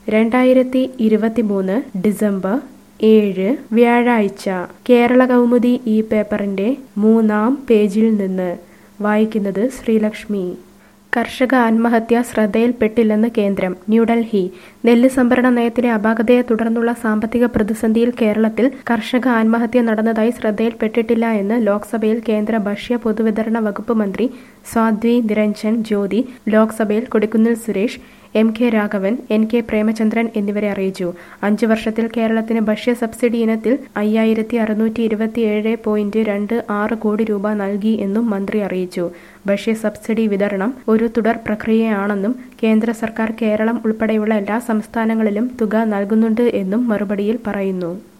രണ്ടായിരത്തി ഇരുപത്തിമൂന്ന് ഡിസംബർ ഏഴ് വ്യാഴാഴ്ച കേരള കൗമുദി ഈ പേപ്പറിന്റെ മൂന്നാം പേജിൽ നിന്ന് വായിക്കുന്നത് ശ്രീലക്ഷ്മി കർഷക ആത്മഹത്യ ശ്രദ്ധയിൽപ്പെട്ടില്ലെന്ന് കേന്ദ്രം ന്യൂഡൽഹി നെല്ല് സംഭരണ നയത്തിലെ അപാകതയെ തുടർന്നുള്ള സാമ്പത്തിക പ്രതിസന്ധിയിൽ കേരളത്തിൽ കർഷക ആത്മഹത്യ നടന്നതായി ശ്രദ്ധയിൽപ്പെട്ടിട്ടില്ല എന്ന് ലോക്സഭയിൽ കേന്ദ്ര ഭക്ഷ്യ പൊതുവിതരണ വകുപ്പ് മന്ത്രി സ്വാദ്വി നിരഞ്ജൻ ജ്യോതി ലോക്സഭയിൽ Kodikunnil Suresh M K Raghavan N K Premachandran എന്നിവരെ അറിയിച്ചു അഞ്ചു വർഷത്തിൽ കേരളത്തിന് ഭക്ഷ്യ സബ്സിഡി ഇനത്തിൽ അയ്യായിരത്തി അറുന്നൂറ്റി ഇരുപത്തിയേഴ് പോയിന്റ് രണ്ട് ആറ് കോടി രൂപ നൽകി എന്നും മന്ത്രി അറിയിച്ചു ഭക്ഷ്യ സബ്സിഡി വിതരണം ഒരു തുടർ പ്രക്രിയയാണെന്നും കേന്ദ്ര സർക്കാർ കേരളം ഉൾപ്പെടെയുള്ള എല്ലാ സംസ്ഥാനങ്ങളിലും തുക നൽകുന്നുണ്ട് എന്നും മറുപടിയിൽ പറയുന്നു